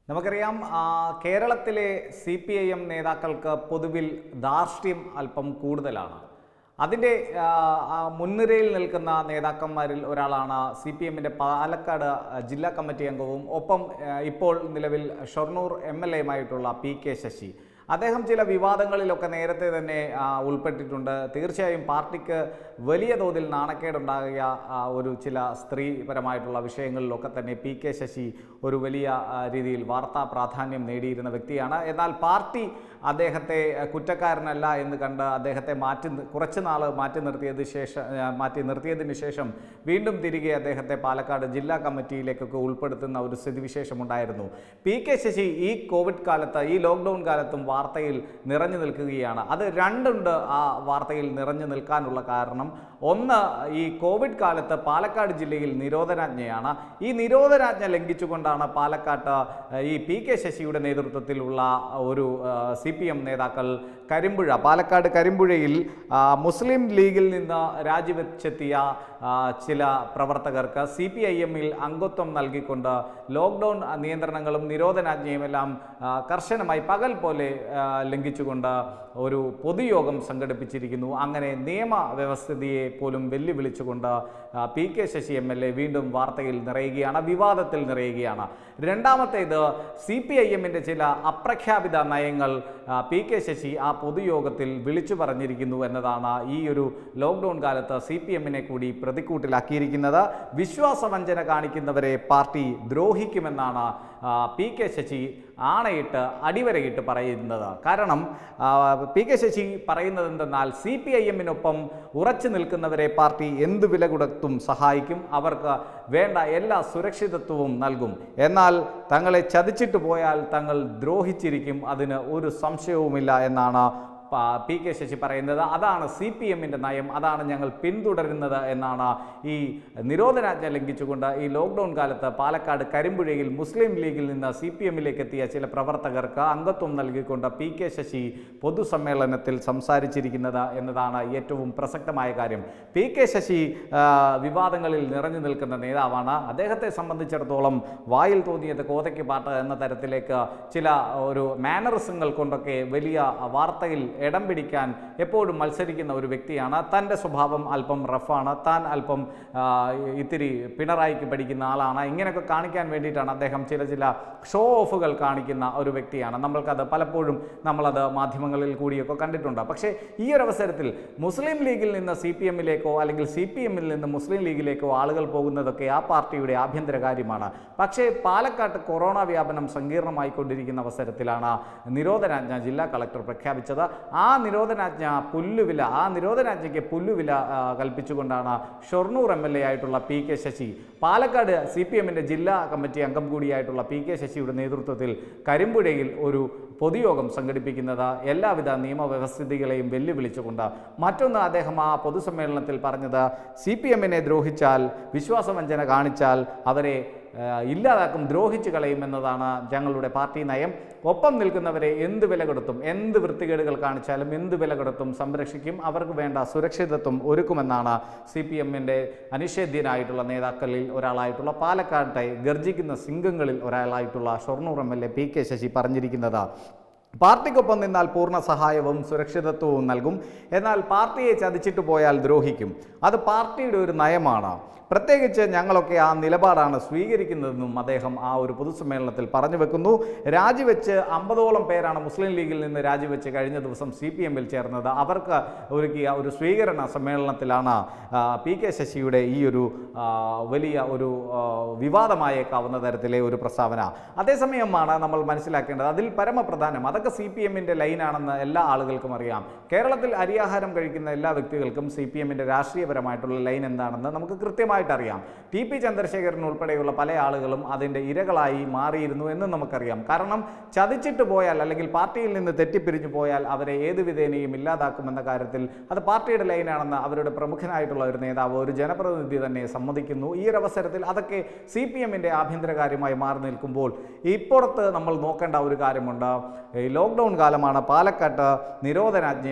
നമുക്കറിയാം ആ, കേരളത്തിലെ സി പി ഐ എം നേതാക്കൾക്ക് പൊതുവിൽ ധാർഷ്ട്യം അല്പം കൂടുതലാണ് അതിൻ്റെ ആ, ആ, മുൻനിരയിൽ നിൽക്കുന്ന നേതാക്കന്മാരിൽ ഒരാളാണ് സി പി എമ്മിൻ്റെ പാലക്കാട് ജില്ലാ കമ്മിറ്റി അംഗവും ഒപ്പം ആ, ഇപ്പോൾ നിലവിൽ ഷൊർണൂർ എം എൽ എയുമായിട്ടുള്ള പി കെ ശശി അദ്ദേഹം ചില വിവാദങ്ങളിലൊക്കെ നേരത്തെ തന്നെ ആ, ഉൾപ്പെട്ടിട്ടുണ്ട് തീർച്ചയായും പാർട്ടിക്ക് വലിയ തോതിൽ നാണക്കേടുണ്ടാകിയ ആ, ഒരു ചില സ്ത്രീപരമായിട്ടുള്ള വിഷയങ്ങളിലൊക്കെ തന്നെ പി കെ ശശി ഒരു വലിയ ആ, രീതിയിൽ വാർത്താ പ്രാധാന്യം നേടിയിരുന്ന വ്യക്തിയാണ് എന്നാൽ പാർട്ടി അദ്ദേഹത്തെ ആ, കുറ്റക്കാരനല്ല എന്ന് കണ്ട് അദ്ദേഹത്തെ മാറ്റി നി- കുറച്ച് നാൾ മാറ്റി നിർത്തിയത് ശേഷം ആ, മാറ്റി നിർത്തിയതിന് ശേഷം വീണ്ടും തിരികെ അദ്ദേഹത്തെ പാലക്കാട് ജില്ലാ കമ്മിറ്റിയിലേക്കൊക്കെ ഉൾപ്പെടുത്തുന്ന ഒരു സ്ഥിതിവിശേഷം ഉണ്ടായിരുന്നു പി കെ ശശി ഈ കോവിഡ് കാലത്ത് ഈ ലോക്ക്ഡൗൺ കാലത്തും വാർത്തയിൽ നിറഞ്ഞു നിൽക്കുകയാണ് അത് രണ്ടുണ്ട് ആ വാർത്തയിൽ നിറഞ്ഞു നിൽക്കാനുള്ള കാരണം ഒന്ന് ഈ കോവിഡ് കാലത്ത് പാലക്കാട് ജില്ലയിൽ നിരോധനാജ്ഞയാണ് ഈ നിരോധനാജ്ഞ ലംഘിച്ചുകൊണ്ടാണ് പാലക്കാട്ട് ഈ പി കെ ശശിയുടെ നേതൃത്വത്തിലുള്ള ഒരു സി പി എം നേതാക്കൾ കരിമ്പുഴ പാലക്കാട് കരിമ്പുഴയിൽ ആ, മുസ്ലിം ലീഗിൽ നിന്ന് രാജിവെച്ചെത്തിയ ആ, ചില പ്രവർത്തകർക്ക് സി പി ഐ എമ്മിൽ അംഗത്വം നൽകിക്കൊണ്ട് ലോക്ക്ഡൗൺ നിയന്ത്രണങ്ങളും നിരോധനാജ്ഞയും എല്ലാം ആ, കർശനമായി പകൽ പോലെ ആ, ലംഘിച്ചുകൊണ്ട് ഒരു പൊതുയോഗം സംഘടിപ്പിച്ചിരിക്കുന്നു അങ്ങനെ നിയമ വ്യവസ്ഥിതിയെ പോലും വെല്ലുവിളിച്ചുകൊണ്ട് ആ, P K Sasi M L A വീണ്ടും വാർത്തയിൽ നിറയുകയാണ് വിവാദത്തിൽ നിറയുകയാണ് രണ്ടാമത്തേത് സി പി ഐ എമ്മിൻ്റെ ചില അപ്രഖ്യാപിത നയങ്ങൾ ആ, പി കെ ശശി ആ പൊതുയോഗത്തിൽ വിളിച്ചു പറഞ്ഞിരിക്കുന്നു എന്നതാണ് ഈ ഒരു ലോക്ക്ഡൗൺ കാലത്ത് സി പി എമ്മിനെ കൂടി പ്രതിക്കൂട്ടിലാക്കിയിരിക്കുന്നത് വിശ്വാസവഞ്ചന കാണിക്കുന്നവരെ പാർട്ടി ദ്രോഹിക്കുമെന്നാണ് ആ, പി കെ ശശി ആണയിട്ട് അടിവരയിട്ട് പറയുന്നത് കാരണം ആ, പി കെ ശശി പറയുന്നത് എന്തെന്നാൽ സി പി ഐ എമ്മിനൊപ്പം ഉറച്ചു നിൽക്കുന്നവരെ പാർട്ടി എന്ത് വില കൊടുത്തും സഹായിക്കും അവർക്ക് വേണ്ട എല്ലാ സുരക്ഷിതത്വവും നൽകും എന്നാൽ തങ്ങളെ ചതിച്ചിട്ട് പോയാൽ തങ്ങൾ ദ്രോഹിച്ചിരിക്കും അതിന് ഒരു സംശയവുമില്ല എന്നാണ് പ- പി കെ ശശി പറയുന്നത് അതാണ് സി പി എമ്മിൻ്റെ നയം അതാണ് ഞങ്ങൾ പിന്തുടരുന്നത് എന്നാണ് ഈ നിരോധനാജ്ഞ ലംഘിച്ചുകൊണ്ട് ഈ ലോക്ക്ഡൗൺ കാലത്ത് പാലക്കാട് കരിമ്പുഴയിൽ മുസ്ലിം ലീഗിൽ നിന്ന് സി പി എമ്മിലേക്ക് എത്തിയ ചില പ്രവർത്തകർക്ക് അംഗത്വം നൽകിക്കൊണ്ട് പി കെ ശശി പൊതുസമ്മേളനത്തിൽ സംസാരിച്ചിരിക്കുന്നത് എന്നതാണ് ഏറ്റവും പ്രസക്തമായ കാര്യം പി കെ ശശി ആ, വിവാദങ്ങളിൽ നിറഞ്ഞു നിൽക്കുന്ന നേതാവാണ് അദ്ദേഹത്തെ സംബന്ധിച്ചിടത്തോളം വായിൽ തോന്നിയത് കോതയ്ക്ക് പാട്ട് എന്ന തരത്തിലേക്ക് ചില ഒരു മാനറിസങ്ങൾ കൊണ്ടൊക്കെ വലിയ വാർത്തയിൽ ഇടം പിടിക്കാൻ എപ്പോഴും മത്സരിക്കുന്ന ഒരു വ്യക്തിയാണ് തൻ്റെ സ്വഭാവം അല്പം റഫാണ് താൻ അല്പം ആ, ഇത്തിരി പിണറായിക്ക് പഠിക്കുന്ന ആളാണ് ഇങ്ങനെയൊക്കെ കാണിക്കാൻ വേണ്ടിയിട്ടാണ് അദ്ദേഹം ചില ചില ഷോ ഓഫുകൾ കാണിക്കുന്ന ഒരു വ്യക്തിയാണ് നമ്മൾക്കത് പലപ്പോഴും നമ്മളത് മാധ്യമങ്ങളിൽ കൂടിയൊക്കെ കണ്ടിട്ടുണ്ട് പക്ഷേ ഈ ഒരു അവസരത്തിൽ മുസ്ലിം ലീഗിൽ നിന്ന് സി പി എമ്മിലേക്കോ അല്ലെങ്കിൽ സി പി എമ്മിൽ നിന്ന് മുസ്ലിം ലീഗിലേക്കോ ആളുകൾ പോകുന്നതൊക്കെ ആ പാർട്ടിയുടെ ആഭ്യന്തര കാര്യമാണ് പക്ഷേ പാലക്കാട്ട് കൊറോണ വ്യാപനം സങ്കീർണമായിക്കൊണ്ടിരിക്കുന്ന അവസരത്തിലാണ് നിരോധനാജ്ഞ ജില്ലാ കളക്ടർ പ്രഖ്യാപിച്ചത് ആ നിരോധനാജ്ഞ പുല്ലുവില ആ നിരോധനാജ്ഞയ്ക്ക് പുല്ലുവില ആ, കൽപ്പിച്ചുകൊണ്ടാണ് ഷൊർണൂർ എം എൽ എ ആയിട്ടുള്ള P K Sasi Palakkad C P എമ്മിൻ്റെ ജില്ലാ കമ്മിറ്റി അംഗം കൂടിയായിട്ടുള്ള പി കെ ശശിയുടെ നേതൃത്വത്തിൽ കരിമ്പുഴയിൽ ഒരു പൊതുയോഗം സംഘടിപ്പിക്കുന്നത് എല്ലാവിധ നിയമവ്യവസ്ഥിതികളെയും വെല്ലുവിളിച്ചുകൊണ്ട് മറ്റൊന്ന് അദ്ദേഹം ആ പൊതുസമ്മേളനത്തിൽ പറഞ്ഞത് സി പി എമ്മിനെ ദ്രോഹിച്ചാൽ വിശ്വാസവഞ്ചന കാണിച്ചാൽ അവരെ ആ, ഇല്ലാതാക്കും ദ്രോഹിച്ചു കളയും എന്നതാണ് ഞങ്ങളുടെ പാർട്ടി നയം ഒപ്പം നിൽക്കുന്നവരെ എന്ത് വില കൊടുത്തും എന്ത് വൃത്തികേടുകൾ കാണിച്ചാലും എന്ത് വില കൊടുത്തും സംരക്ഷിക്കും അവർക്ക് വേണ്ട സുരക്ഷിതത്വം ഒരുക്കുമെന്നാണ് സി പി എമ്മിൻ്റെ അനിഷേധ്യനായിട്ടുള്ള നേതാക്കളിൽ ഒരാളായിട്ടുള്ള പാലക്കാട്ടെ ഗർജിക്കുന്ന സിംഗങ്ങളിൽ ഒരാളായിട്ടുള്ള Shoranur M L A P K Sasi പറഞ്ഞിരിക്കുന്നത് പാർട്ടിക്കൊപ്പം നിന്നാൽ പൂർണ്ണ സഹായവും സുരക്ഷിതത്വവും നൽകും എന്നാൽ പാർട്ടിയെ ചതിച്ചിട്ട് പോയാൽ ദ്രോഹിക്കും അത് പാർട്ടിയുടെ ഒരു നയമാണ് പ്രത്യേകിച്ച് ഞങ്ങളൊക്കെ ആ നിലപാടാണ് സ്വീകരിക്കുന്നതെന്നും അദ്ദേഹം ആ ഒരു പൊതുസമ്മേളനത്തിൽ പറഞ്ഞു വെക്കുന്നു രാജിവെച്ച് അമ്പതോളം പേരാണ് മുസ്ലിം ലീഗിൽ നിന്ന് രാജിവെച്ച് കഴിഞ്ഞ ദിവസം സി പി എമ്മിൽ ചേർന്നത് അവർക്ക് ഒരുക്കിയ ഒരു സ്വീകരണ സമ്മേളനത്തിലാണ് ആ, പി കെ ശശിയുടെ ഈ ഒരു ആ, വലിയ ഒരു ആ, വിവാദമായേക്കാവുന്ന തരത്തിലെ ഒരു പ്രസ്താവന അതേസമയമാണ് നമ്മൾ മനസ്സിലാക്കേണ്ടത് അതിൽ പരമപ്രധാനം അതൊക്കെ സി പി എമ്മിൻ്റെ ലൈനാണെന്ന് എല്ലാ ആളുകൾക്കും അറിയാം കേരളത്തിൽ അരിയാഹാരം കഴിക്കുന്ന എല്ലാ വ്യക്തികൾക്കും സി പി എമ്മിൻ്റെ രാഷ്ട്രീയപരമായിട്ടുള്ള ലൈൻ എന്താണെന്ന് നമുക്ക് കൃത്യമായിട്ട് അറിയാം ടി പി ചന്ദ്രശേഖരൻ ഉൾപ്പെടെയുള്ള പല ആളുകളും അതിൻ്റെ ഇരകളായി മാറിയിരുന്നു എന്ന് നമുക്കറിയാം കാരണം ചതിച്ചിട്ട് പോയാൽ അല്ലെങ്കിൽ പാർട്ടിയിൽ നിന്ന് തെറ്റിപ്പിരിഞ്ഞു പോയാൽ അവരെ ഏത് വിധേനയും ഇല്ലാതാക്കുമെന്ന കാര്യത്തിൽ അത് പാർട്ടിയുടെ ലൈനാണെന്ന് അവരുടെ പ്രമുഖനായിട്ടുള്ള ഒരു നേതാവ് ഒരു ജനപ്രതിനിധി തന്നെ സമ്മതിക്കുന്നു ഈ ഒരു അവസരത്തിൽ അതൊക്കെ സി പി എമ്മിൻ്റെ ആഭ്യന്തര കാര്യമായി മാറി നിൽക്കുമ്പോൾ ഇപ്പുറത്ത് നമ്മൾ നോക്കേണ്ട ഒരു കാര്യമുണ്ട് ഈ ലോക്ക്ഡൗൺ കാലമാണ് പാലക്കാട്ട് നിരോധനാജ്ഞ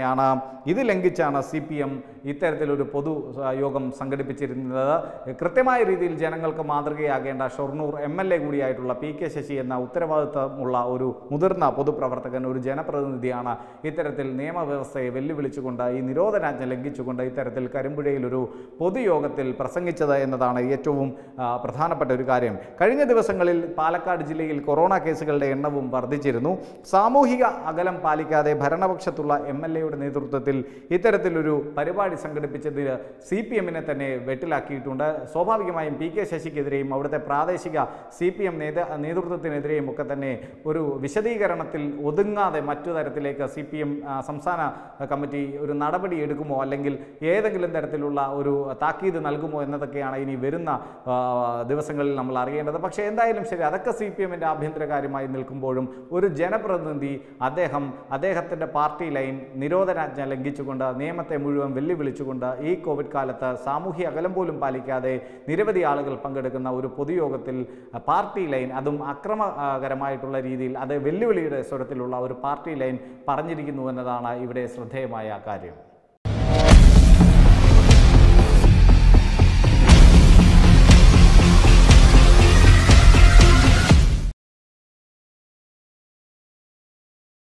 തന്നെയാണ് ഇത് ലംഘിച്ചാണ് സി പി എം ഇത്തരത്തിലൊരു പൊതു ആ, യോഗം സംഘടിപ്പിച്ചിരുന്നത് കൃത്യമായ രീതിയിൽ ജനങ്ങൾക്ക് മാതൃകയാകേണ്ട ഷൊർണൂർ എം എൽ എ കൂടിയായിട്ടുള്ള പി കെ ശശി എന്ന ഉത്തരവാദിത്തമുള്ള ഒരു മുതിർന്ന പൊതുപ്രവർത്തകൻ ഒരു ജനപ്രതിനിധിയാണ് ഇത്തരത്തിൽ നിയമവ്യവസ്ഥയെ വെല്ലുവിളിച്ചുകൊണ്ട് ഈ നിരോധനാജ്ഞ ലംഘിച്ചുകൊണ്ട് ഇത്തരത്തിൽ കരിമ്പുഴയിൽ ഒരു പൊതുയോഗത്തിൽ പ്രസംഗിച്ചത് എന്നതാണ് ഏറ്റവും ആ, പ്രധാനപ്പെട്ട ഒരു കാര്യം കഴിഞ്ഞ ദിവസങ്ങളിൽ പാലക്കാട് ജില്ലയിൽ കൊറോണ കേസുകളുടെ എണ്ണവും വർദ്ധിച്ചിരുന്നു സാമൂഹിക അകലം പാലിക്കാതെ ഭരണപക്ഷത്തുള്ള എം എൽ എയുടെ നേതൃത്വത്തിൽ ഇത്തരത്തിലൊരു പരിപാടി സംഘടിപ്പിച്ചതിൽ സി പി എമ്മിനെ തന്നെ വെട്ടിലാക്കിയിട്ടുണ്ട് സ്വാഭാവികമായും പി കെ ശശിക്കെതിരെയും അവിടുത്തെ പ്രാദേശിക സി പി എം നേത നേതൃത്വത്തിനെതിരെയും ഒക്കെ തന്നെ ഒരു വിശദീകരണത്തിൽ ഒതുങ്ങാതെ മറ്റു തരത്തിലേക്ക് സി പി എം സംസ്ഥാന കമ്മിറ്റി ഒരു നടപടി എടുക്കുമോ അല്ലെങ്കിൽ ഏതെങ്കിലും തരത്തിലുള്ള ഒരു താക്കീത് നൽകുമോ എന്നതൊക്കെയാണ് ഇനി വരുന്ന ആ, ദിവസങ്ങളിൽ നമ്മൾ അറിയേണ്ടത് പക്ഷേ എന്തായാലും ശരി അതൊക്കെ സി പി എമ്മിൻ്റെ ആഭ്യന്തര കാര്യമായി നിൽക്കുമ്പോഴും ഒരു ജനപ്രതിനിധി അദ്ദേഹം അദ്ദേഹത്തിൻ്റെ പാർട്ടി ലൈൻ നിരോധനാജ്ഞ ലംഘിച്ചുകൊണ്ട് നിയമത്തെ മുഴുവൻ വെല്ലുവിളിച്ചുകൊണ്ട് ഈ കോവിഡ് കാലത്ത് സാമൂഹ്യ അകലം പോലും പാലിക്കാതെ നിരവധി ആളുകൾ പങ്കെടുക്കുന്ന ഒരു പൊതുയോഗത്തിൽ ആ, പാർട്ടി ലൈൻ അതും അക്രമകരമായിട്ടുള്ള രീതിയിൽ അത് വെല്ലുവിളിയുടെ സ്വരത്തിലുള്ള ഒരു പാർട്ടി ലൈൻ പറഞ്ഞിരിക്കുന്നു എന്നതാണ് ഇവിടെ ശ്രദ്ധേയമായ കാര്യം